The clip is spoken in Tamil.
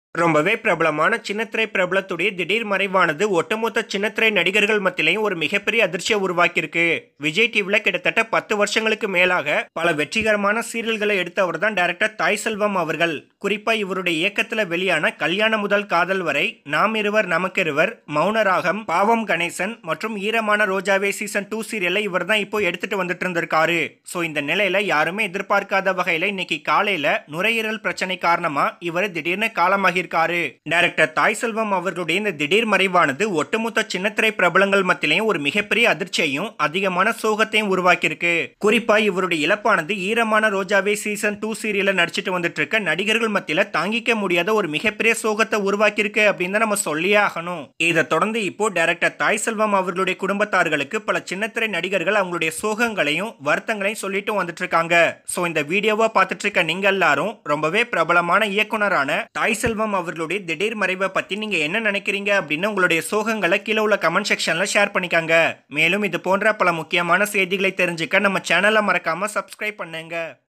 ரொம்பவே பிரபலமான சின்னத்திரை பிரபலத்துடைய திடீர் மறைவானது ஒட்டுமொத்த சின்னத்திரை நடிகர்கள் மத்தியிலையும் ஒரு மிகப்பெரிய அதிர்ச்சியை உருவாக்கியிருக்கு விஜய் டிவில கிட்டத்தட்ட பத்து வருஷங்களுக்கு மேலாக பல வெற்றிகரமான சீரியல்களை எடுத்தவர் தான் டைரக்டர் தாய் செல்வம் அவர்கள் குறிப்பா இவருடைய இயக்கத்துல வெளியான கல்யாண முதல் காதல் வரை நாம் இருவர் நமக்கிருவர் மௌனராகம் பாவம் கணேசன் மற்றும் ஈரமான ரோஜாவே சீசன் டூ சீரியலை இவர் தான் இப்போ எடுத்துட்டு வந்துட்டு இருந்திருக்காரு சோ இந்த நிலையில யாருமே எதிர்பார்க்காத வகையில இன்னைக்கு காலையில நுரையீரல் பிரச்சனை காரணமா இவர் திடீர்னு காலமாகியிருக்காரு டைரக்டர் தாய் செல்வம் அவர்களுடைய இந்த திடீர் மறைவானது ஒட்டுமொத்த சின்னத்திரை பிரபலங்கள் மத்தியிலையும் ஒரு மிகப்பெரிய அதிர்ச்சியையும் அதிகமான சோகத்தையும் உருவாக்கியிருக்கு குறிப்பா இவருடைய இழப்பானது ஈரமான ரோஜாவே சீசன் டூ சீரியல்ல நடிச்சிட்டு வந்துட்டு இருக்க நடிகர்கள் மத்தியில தாங்கிக்க முடியாத ஒரு மிகப்பெரிய சோகத்தை உருவாக்கியிருக்கு அப்படின்னு தான் நம்ம சொல்லியே ஆகணும் இதை தொடர்ந்து இப்போ டைரக்டர் தாய் செல்வம் அவர்களுடைய குடும்பத்தார்களுக்கு பல சின்னத்திரை நடிகர்கள் அவங்களுடைய சோகங்களையும் வருத்தங்களையும் சொல்லிட்டு வந்துட்டு இருக்காங்க சோ இந்த வீடியோவை பார்த்துட்டு இருக்க நீங்க எல்லாரும் ரொம்பவே பிரபலமான இயக்குனரான தாய் செல்வம் அவர்களுடைய திடீர் மறைவை பத்தி நீங்க என்ன நினைக்கிறீங்க அப்படின்னு உங்களுடைய சோகங்களை கீழே உள்ள கமெண்ட் செக்ஷன்ல ஷேர் பண்ணிக்கங்க மேலும் இது போன்ற பல முக்கியமான செய்திகளை தெரிஞ்சுக்க நம்ம சேனலை மறக்காம சப்ஸ்கிரைப் பண்ணுங்க